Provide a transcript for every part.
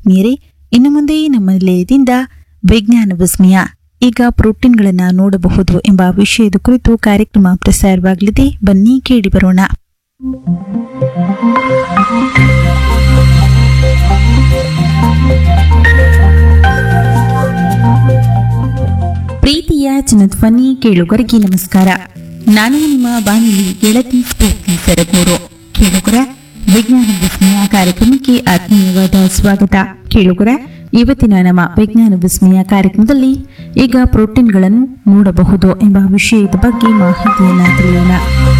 ಆತ್ಮೀಯರೇ ಇನ್ನು ಮುಂದೆ ನಮ್ಮ ನಿಲಯದಿಂದ ವಿಜ್ಞಾನ ವಿಸ್ಮಯ ಈಗ ಪ್ರೋಟೀನ್ಗಳನ್ನ ನೋಡಬಹುದು ಎಂಬ ವಿಷಯದ ಕುರಿತು ಕಾರ್ಯಕ್ರಮ ಪ್ರಸಾರವಾಗಲಿದೆ ಬನ್ನಿ ಕೇಳಿ ಬರೋಣ ಪ್ರೀತಿಯ ಚಿನ್ನಧ್ವನಿ ಕೇಳುಗರಿಗೆ ನಮಸ್ಕಾರ ನಾನು ನಿಮ್ಮ ಬಾನುಲಿ ಗೆಳತಿ ಸ್ಫೂರ್ತಿ ಸರಗೂರು ಕೇಳುಗರ ವಿಜ್ಞಾನ ವಿಸ್ಮಯ ಕಾರ್ಯಕ್ರಮಕ್ಕೆ ಆತ್ಮೀಯವಾದ ಸ್ವಾಗತ ಕೇಳುಗರ ಇವತ್ತಿನ ನಮ್ಮ ವಿಜ್ಞಾನ ವಿಸ್ಮಯ ಕಾರ್ಯಕ್ರಮದಲ್ಲಿ ಈಗ ಪ್ರೋಟೀನ್ಗಳನ್ನು ನೋಡಬಹುದು ಎಂಬ ವಿಷಯದ ಬಗ್ಗೆ ಮಾಹಿತಿಯನ್ನ ತಿಳಿಯೋಣ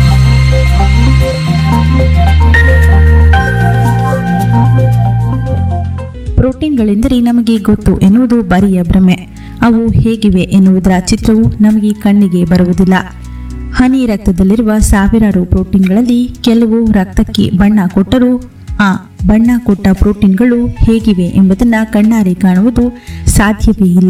ಪ್ರೋಟೀನ್ಗಳೆಂದರೆ ನಮಗೆ ಗೊತ್ತು ಎನ್ನುವುದು ಬರಿಯ ಭ್ರಮೆ ಅವು ಹೇಗಿವೆ ಎನ್ನುವುದರ ಚಿತ್ರವು ನಮಗೆ ಕಣ್ಣಿಗೆ ಬರುವುದಿಲ್ಲ ಹನಿ ರಕ್ತದಲ್ಲಿರುವ ಸಾವಿರಾರು ಪ್ರೋಟೀನ್ಗಳಲ್ಲಿ ಕೆಲವು ರಕ್ತಕ್ಕೆ ಬಣ್ಣ ಕೊಟ್ಟರೂ ಆ ಬಣ್ಣ ಕೊಟ್ಟ ಪ್ರೋಟೀನ್ಗಳು ಹೇಗಿವೆ ಎಂಬುದನ್ನು ಕಣ್ಣಾರೆ ಕಾಣುವುದು ಸಾಧ್ಯವೇ ಇಲ್ಲ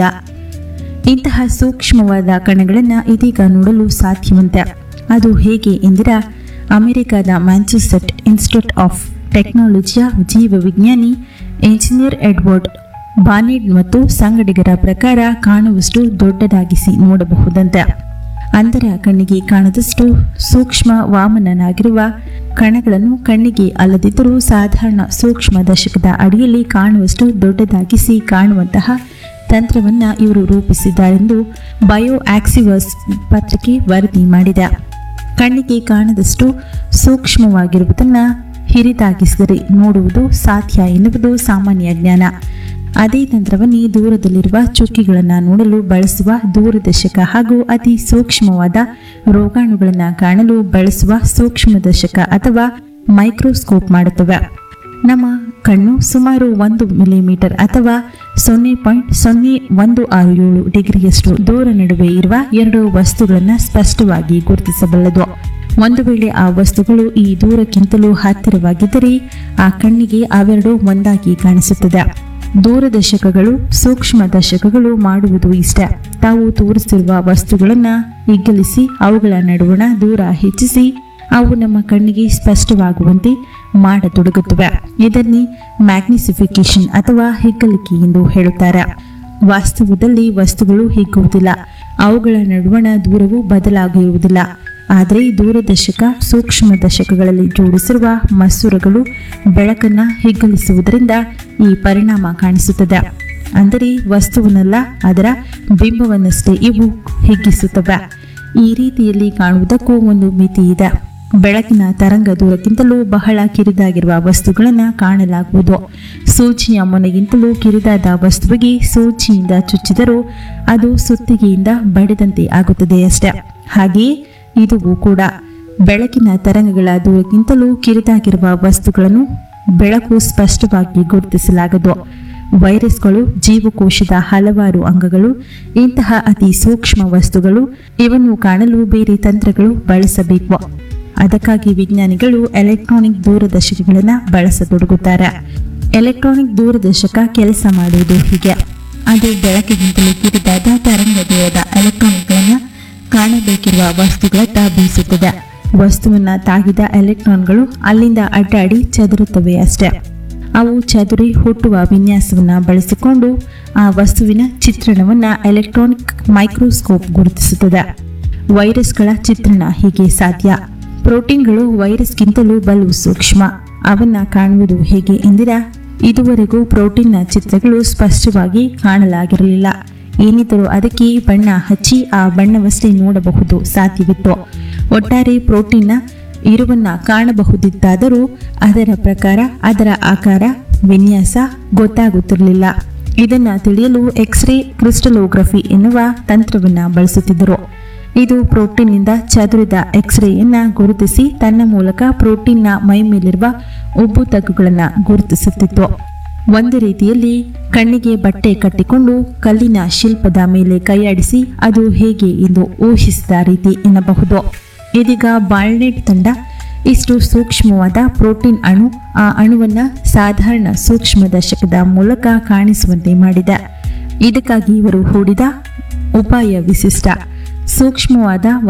ಇಂತಹ ಸೂಕ್ಷ್ಮವಾದ ಕಣಗಳನ್ನು ಇದೀಗ ನೋಡಲು ಸಾಧ್ಯವಂತೆ ಅದು ಹೇಗೆ ಎಂದಿರ ಅಮೆರಿಕದ ಮ್ಯಾನ್ಚೆಸ್ಟರ್ ಇನ್ಸ್ಟಿಟ್ಯೂಟ್ ಆಫ್ ಟೆಕ್ನಾಲಜಿಯ ಜೀವ ವಿಜ್ಞಾನಿ ಎಂಜಿನಿಯರ್ ಎಡ್ವರ್ಡ್ ಬಾನೆಡ್ ಮತ್ತು ಸಂಗಡಿಗರ ಪ್ರಕಾರ ಕಾಣುವಷ್ಟು ದೊಡ್ಡದಾಗಿಸಿ ನೋಡಬಹುದಂತೆ ಅಂತರ ಕಣ್ಣಿಗೆ ಕಾಣದಷ್ಟು ಸೂಕ್ಷ್ಮ ವಾಮನನಾಗಿರುವ ಕಣಗಳನ್ನು ಕಣ್ಣಿಗೆ ಅಲ್ಲದಿದ್ದರೂ ಸಾಧಾರಣ ಸೂಕ್ಷ್ಮ ದಶಕದ ಅಡಿಯಲ್ಲಿ ಕಾಣುವಷ್ಟು ದೊಡ್ಡದಾಗಿಸಿ ಕಾಣುವಂತಹ ತಂತ್ರವನ್ನ ಇವರು ರೂಪಿಸಿದ್ದಾರೆಂದು ಬಯೋ ಆಕ್ಸಿವರ್ಸ್ ಪತ್ರಿಕೆ ವರದಿ ಮಾಡಿದೆ ಕಣ್ಣಿಗೆ ಕಾಣದಷ್ಟು ಸೂಕ್ಷ್ಮವಾಗಿರುವುದನ್ನು ಹಿರಿದಾಗಿಸಿದರೆ ನೋಡುವುದು ಸಾಧ್ಯ ಎನ್ನುವುದು ಸಾಮಾನ್ಯ ಜ್ಞಾನ ಅದೇ ತಂತ್ರವನ್ನೇ ದೂರದಲ್ಲಿರುವ ಚುಕ್ಕಿಗಳನ್ನು ನೋಡಲು ಬಳಸುವ ದೂರದರ್ಶಕ ಹಾಗೂ ಅತಿ ಸೂಕ್ಷ್ಮವಾದ ರೋಗಾಣುಗಳನ್ನು ಕಾಣಲು ಬಳಸುವ ಸೂಕ್ಷ್ಮದರ್ಶಕ ಅಥವಾ ಮೈಕ್ರೋಸ್ಕೋಪ್ ಮಾಡುತ್ತವೆ ನಮ್ಮ ಕಣ್ಣು ಸುಮಾರು ಒಂದು ಮಿಲಿಮೀಟರ್ ಅಥವಾ ಸೊನ್ನೆ ಪಾಯಿಂಟ್ ಸೊನ್ನೆ ಒಂದು ಆರು ಏಳು ಡಿಗ್ರಿಯಷ್ಟು ದೂರ ನಡುವೆ ಇರುವ ಎರಡು ವಸ್ತುಗಳನ್ನು ಸ್ಪಷ್ಟವಾಗಿ ಗುರುತಿಸಬಲ್ಲದು ಒಂದು ವೇಳೆ ಆ ವಸ್ತುಗಳು ಈ ದೂರಕ್ಕಿಂತಲೂ ಹತ್ತಿರವಾಗಿದ್ದರೆ ಆ ಕಣ್ಣಿಗೆ ಅವೆರಡು ಒಂದಾಗಿ ಕಾಣಿಸುತ್ತದೆ ದೂರದರ್ಶಕಗಳು ಸೂಕ್ಷ್ಮ ದರ್ಶಕಗಳು ಮಾಡುವುದು ಇಷ್ಟ ತಾವು ತೋರಿಸಿರುವ ವಸ್ತುಗಳನ್ನು ಹಿಗ್ಗಲಿಸಿ ಅವುಗಳ ನಡುವಣ ದೂರ ಹೆಚ್ಚಿಸಿ ಅವು ನಮ್ಮ ಕಣ್ಣಿಗೆ ಸ್ಪಷ್ಟವಾಗುವಂತೆ ಮಾಡತೊಡಗುತ್ತವೆ ಇದನ್ನೇ ಮ್ಯಾಗ್ನಿಸಿಫಿಕೇಶನ್ ಅಥವಾ ಹಿಗ್ಗಲಿಕೆ ಎಂದು ಹೇಳುತ್ತಾರೆ ವಾಸ್ತವದಲ್ಲಿ ವಸ್ತುಗಳು ಹಿಗ್ಗುವುದಿಲ್ಲ ಅವುಗಳ ನಡುವಣ ದೂರವು ಬದಲಾಗಿರುವುದಿಲ್ಲ ಆದರೆ ದೂರದರ್ಶಕ ಸೂಕ್ಷ್ಮ ದಶಕಗಳಲ್ಲಿ ಜೋಡಿಸಿರುವ ಮಸೂರಗಳು ಬೆಳಕನ್ನು ಹಿಗ್ಗಲಿಸುವುದರಿಂದ ಈ ಪರಿಣಾಮ ಕಾಣಿಸುತ್ತದೆ ಅಂದರೆ ವಸ್ತುವನ್ನಲ್ಲ ಅದರ ಬಿಂಬವನ್ನಷ್ಟೇ ಇವು ಹಿಗ್ಗಿಸುತ್ತವೆ ಈ ರೀತಿಯಲ್ಲಿ ಕಾಣುವುದಕ್ಕೂ ಒಂದು ಮಿತಿ ಇದೆ ಬೆಳಕಿನ ತರಂಗ ದೂರಕ್ಕಿಂತಲೂ ಬಹಳ ಕಿರಿದಾಗಿರುವ ವಸ್ತುಗಳನ್ನು ಕಾಣಲಾಗುವುದು ಸೂಜಿಯ ಮೊನೆಗಿಂತಲೂ ಕಿರಿದಾದ ವಸ್ತುವಿಗೆ ಸೂಜಿಯಿಂದ ಚುಚ್ಚಿದರೂ ಅದು ಸುತ್ತಿಗೆಯಿಂದ ಬಡಿದಂತೆ ಆಗುತ್ತದೆ ಅಷ್ಟೆ ಹಾಗೆಯೇ ಇದುವು ಕೂಡ ಬೆಳಕಿನ ತರಂಗಗಳ ದೂರಕ್ಕಿಂತಲೂ ಕಿರಿದಾಗಿರುವ ವಸ್ತುಗಳನ್ನು ಬೆಳಕು ಸ್ಪಷ್ಟವಾಗಿ ಗುರುತಿಸಲಾಗದು ವೈರಸ್ಗಳು ಜೀವಕೋಶದ ಹಲವಾರು ಅಂಗಗಳು ಇಂತಹ ಅತಿ ಸೂಕ್ಷ್ಮ ವಸ್ತುಗಳು ಇವನ್ನು ಕಾಣಲು ಬೇರೆ ತಂತ್ರಗಳು ಬಳಸಬೇಕು ಅದಕ್ಕಾಗಿ ವಿಜ್ಞಾನಿಗಳು ಎಲೆಕ್ಟ್ರಾನಿಕ್ ದೂರದರ್ಶಕಗಳನ್ನು ಬಳಸತೊಡಗುತ್ತಾರೆ ಎಲೆಕ್ಟ್ರಾನಿಕ್ ದೂರದರ್ಶಕ ಕೆಲಸ ಮಾಡುವುದು ಹೀಗೆ ಅದು ಬೆಳಕಿಗಿಂತಲೂ ಕಿರಿದಾದ ತರಂಗ ದೂರದ ಎಲೆಕ್ಟ್ರಾನಿಕ್ಗಳನ್ನು ಕಾಣಬೇಕಿರುವ ವಸ್ತುಗಳತ್ತ ಬೀಸುತ್ತದೆ ವಸ್ತುವನ್ನ ತಾಗಿದ ಎಲೆಕ್ಟ್ರಾನ್ಗಳು ಅಲ್ಲಿಂದ ಅಡ್ಡಾಡಿ ಚದುರುತ್ತವೆ ಅಷ್ಟೇ ಅವು ಚದುರಿ ಹುಟ್ಟುವ ವಿನ್ಯಾಸವನ್ನ ಬಳಸಿಕೊಂಡು ಆ ವಸ್ತುವಿನ ಚಿತ್ರಣವನ್ನ ಎಲೆಕ್ಟ್ರಾನಿಕ್ ಮೈಕ್ರೋಸ್ಕೋಪ್ ಗುರುತಿಸುತ್ತದೆ ವೈರಸ್ಗಳ ಚಿತ್ರಣ ಹೀಗೆ ಸಾಧ್ಯ ಪ್ರೋಟೀನ್ಗಳು ವೈರಸ್ಗಿಂತಲೂ ಬಲು ಸೂಕ್ಷ್ಮ ಅವನ್ನ ಕಾಣುವುದು ಹೇಗೆ ಎಂದಿರ ಇದುವರೆಗೂ ಪ್ರೋಟೀನ್ನ ಚಿತ್ರಗಳು ಸ್ಪಷ್ಟವಾಗಿ ಕಾಣಲಾಗಿರಲಿಲ್ಲ ಏನಿದ್ದರೂ ಅದಕ್ಕೆ ಬಣ್ಣ ಹಚ್ಚಿ ಆ ಬಣ್ಣವಷ್ಟೇ ನೋಡಬಹುದು ಸಾಧ್ಯವಿತ್ತು ಒಟ್ಟಾರೆ ಪ್ರೋಟೀನ್ನ ಇರುವನ್ನ ಕಾಣಬಹುದಿತ್ತಾದರೂ ಅದರ ಪ್ರಕಾರ ಅದರ ಆಕಾರ ವಿನ್ಯಾಸ ಗೊತ್ತಾಗುತ್ತಿರಲಿಲ್ಲ ಇದನ್ನ ತಿಳಿಯಲು ಎಕ್ಸ್ರೇ ಕ್ರಿಸ್ಟಲೋಗ್ರಫಿ ಎನ್ನುವ ತಂತ್ರವನ್ನ ಬಳಸುತ್ತಿದ್ದರು ಇದು ಪ್ರೋಟೀನ್ನಿಂದ ಚದುರಿದ ಎಕ್ಸ್ರೇಯನ್ನ ಗುರುತಿಸಿ ತನ್ನ ಮೂಲಕ ಪ್ರೋಟೀನ್ನ ಮೈ ಮೇಲಿರುವ ಉಬ್ಬು ತಗ್ಗುಗಳನ್ನು ಗುರುತಿಸುತ್ತಿತ್ತು ಒಂದು ರೀತಿಯಲ್ಲಿ ಕಣ್ಣಿಗೆ ಬಟ್ಟೆ ಕಟ್ಟಿಕೊಂಡು ಕಲ್ಲಿನ ಶಿಲ್ಪದ ಮೇಲೆ ಕೈಯಾಡಿಸಿ ಅದು ಹೇಗೆ ಎಂದು ಊಹಿಸಿದ ರೀತಿ ಎನ್ನಬಹುದು ಇದೀಗ ಬಾಳ್ನೆಟ್ ತಂಡ ಇಷ್ಟು ಸೂಕ್ಷ್ಮವಾದ ಪ್ರೋಟೀನ್ ಅಣು ಆ ಅಣುವನ್ನ ಸಾಧಾರಣ ಸೂಕ್ಷ್ಮ ದರ್ಶಕದ ಮೂಲಕ ಕಾಣಿಸುವಂತೆ ಮಾಡಿದೆ ಇದಕ್ಕಾಗಿ ಇವರು ಹೂಡಿದ ಉಪಾಯ ವಿಶಿಷ್ಟ ಸೂಕ್ಷ್ಮವಾದ